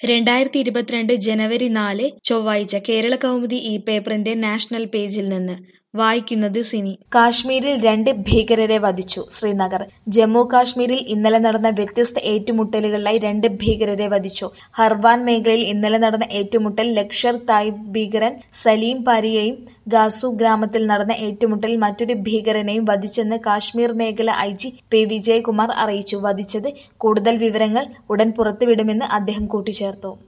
രണ്ടായിരത്തി ഇരുപത്തിരണ്ട് ജനുവരി നാല് ചൊവ്വാഴ്ച കേരള കൗമുദി ഈ പേപ്പറിന്റെ നാഷണൽ പേജിൽ നിന്ന് വായിക്കുന്നത് സിനി കാശ്മീരിൽ രണ്ട് ഭീകരരെ വധിച്ചു ശ്രീനഗർ ജമ്മു കാശ്മീരിൽ ഇന്നലെ നടന്ന വ്യത്യസ്ത ഏറ്റുമുട്ടലുകളിലായി രണ്ട് ഭീകരരെ വധിച്ചു ഹർവാൻ മേഖലയിൽ ഇന്നലെ നടന്ന ഏറ്റുമുട്ടൽ ലഷ്കർ തായിബ് ഭീകരൻ സലീം പാരിയെയും ഗാസു ഗ്രാമത്തിൽ നടന്ന ഏറ്റുമുട്ടലിൽ മറ്റൊരു ഭീകരനെയും വധിച്ചെന്ന് കാശ്മീർ മേഖല ഐ ജി പി വിജയകുമാർ അറിയിച്ചു വധിച്ചത് കൂടുതൽ വിവരങ്ങൾ ഉടൻ പുറത്തുവിടുമെന്ന് അദ്ദേഹം കൂട്ടിച്ചേർത്തു